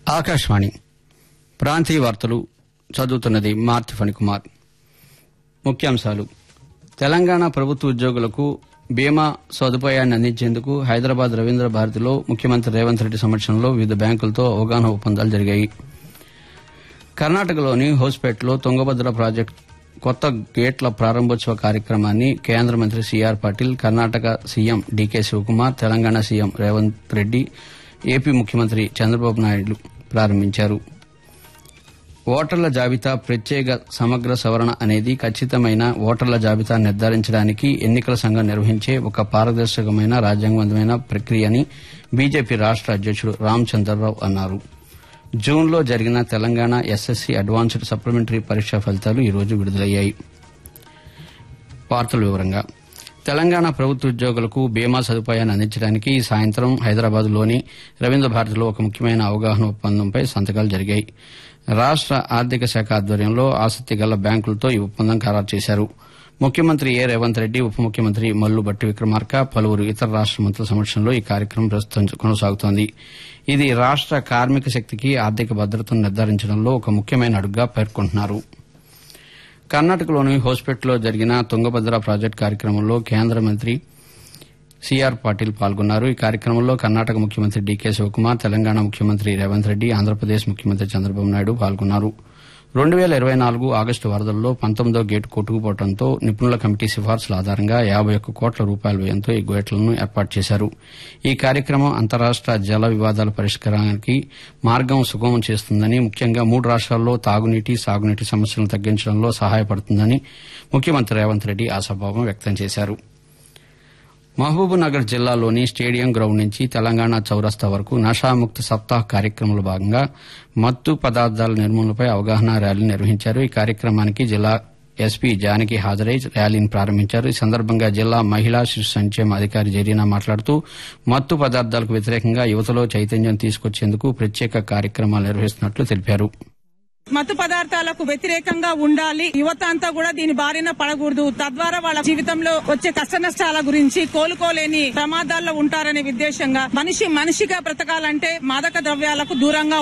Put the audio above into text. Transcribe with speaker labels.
Speaker 1: ఆకాశవాణి ప్రాంతీయ వార్తలు చదువుతున్నది మార్తి ఫణికుమార్ ముఖ్యాంశాలు తెలంగాణ ప్రభుత్వ ఉద్యోగులకు బీమా సదుపాయాన్ని అందించేందుకు హైదరాబాద్ రవీంద్ర భారతిలో ముఖ్యమంత్రి రేవంత్ రెడ్డి సమక్షంలో వివిధ బ్యాంకులతో అవగాహన ఒప్పందాలు జరిగాయి కర్ణాటకలోని హోస్పేట్లో తుంగభద్ర ప్రాజెక్టు కొత్త గేట్ల ప్రారంభోత్సవ కార్యక్రమాన్ని కేంద్ర మంత్రి CR Patil Karnataka CM DK Shivakumar Telangana CM Revanth Reddy AP ముఖ్యమంత్రి చంద్రబాబు నాయుడు ప్రారంభించారు ఓటర్ల జాబితా ప్రత్యేక సమగ్ర సవరణ అనేది ఖచ్చితమైన ఓటర్ల జాబితా నిర్ధారించడానికి ఎన్నికల సంఘం నిర్వహించే ఒక పారదర్శకమైన రాజ్యాంగబద్దమైన ప్రక్రియ అని బీజేపీ రాష్ట అధ్యక్షుడు రామచంద్రరావు అన్నారు జూన్లో జరిగిన తెలంగాణ ఎస్ఎస్సీ అడ్వాన్స్డ్ సప్లిమెంటరీ పరీక్ష ఫలితాలు ఈ రోజు విడుదలయ్యాయి వార్తల వివరంగా తెలంగాణ ప్రభుత్వ ఉద్యోగులకు బీమా సదుపాయాన్ని అందించడానికి ఈ సాయంత్రం హైదరాబాద్లోని రవీంద్ర భారతిలో ఒక ముఖ్యమైన అవగాహన ఒప్పందంపై సంతకాలు జరిగాయి రాష్ట ఆర్థిక శాఖ ఆధ్వర్యంలో ఆసక్తి గల బ్యాంకులతో ఈ ఒప్పందం ఖరారు చేశారు ముఖ్యమంత్రి ఏ రేవంత్ రెడ్డి ఉప ముఖ్యమంత్రి మల్లు బట్టి విక్రమార్క పలువురు ఇతర రాష్ట మంత్రుల సమక్షంలో ఈ కార్యక్రమం ప్రస్తుతం కొనసాగుతోంది ఇది రాష్ట కార్మిక శక్తికి ఆర్థిక భద్రతను నిర్ధారించడంలో ఒక ముఖ్యమైన అడుగుగా పేర్కొంటున్నారు కర్ణాటకలోని హోస్పేట్లో జరిగిన తుంగభద్ర ప్రాజెక్టు కార్యక్రమంలో కేంద్ర మంత్రి సీఆర్ పాటిల్ పాల్గొన్నారు ఈ కార్యక్రమంలో కర్ణాటక ముఖ్యమంత్రి డీకే శివకుమార్ తెలంగాణ ముఖ్యమంత్రి రేవంత్ రెడ్డి ఆంధ్రప్రదేశ్ ముఖ్యమంత్రి చంద్రబాబు నాయుడు పాల్గొన్నారు రెండు వేల ఇరవై నాలుగు ఆగస్టు వరదల్లో పంతొమ్మిదో గేటు కొట్టుకుపోవడంతో నిపుణుల కమిటీ సిఫార్సుల ఆధారంగా యాబై ఒక్క కోట్ల రూపాయల వ్యయంతో ఈ గేట్లను ఏర్పాటు చేశారు ఈ కార్యక్రమం అంతరాష్ట జల వివాదాల పరిష్కారానికి మార్గం సుగమం చేస్తుందని ముఖ్యంగా మూడు రాష్ట్రాల్లో తాగునీటి సాగునీటి సమస్యలను తగ్గించడంలో సహాయపడుతుందని ముఖ్యమంత్రి రేవంత్ రెడ్డి ఆశాభావం వ్యక్తం చేశారు మహబూబ్నగర్ జిల్లాలోని స్టేడియం గ్రౌండ్ నుంచి తెలంగాణ చౌరస్తా వరకు నషాముక్త సప్తాహ్ కార్యక్రమంలో భాగంగా మత్తు పదార్థాల నిర్మూలనపై అవగాహన ర్యాలీ నిర్వహించారు ఈ కార్యక్రమానికి జిల్లా ఎస్పీ జానకి హాజరై ర్యాలీని ప్రారంభించారు ఈ సందర్భంగా జిల్లా మహిళా శిశు సంక్షేమ అధికారి జరీనా మాట్లాడుతూ మత్తు పదార్థాలకు వ్యతిరేకంగా యువతలో చైతన్యం తీసుకొచ్చేందుకు ప్రత్యేక కార్యక్రమాలు నిర్వహిస్తున్నట్లు తెలిపారు
Speaker 2: మత్తు పదార్థాలకు వ్యతిరేకంగా ఉండాలి యువత అంతా కూడా దీని బారిన పడకూడదు తద్వారా వాళ్ళ జీవితంలో వచ్చే కష్ట నష్టాల గురించి కోలుకోలేని ప్రమాదాల్లో ఉంటారనే ఉద్దేశంగా మనిషి మనిషిగా బ్రతకాలంటే మాదక ద్రవ్యాలకు దూరంగా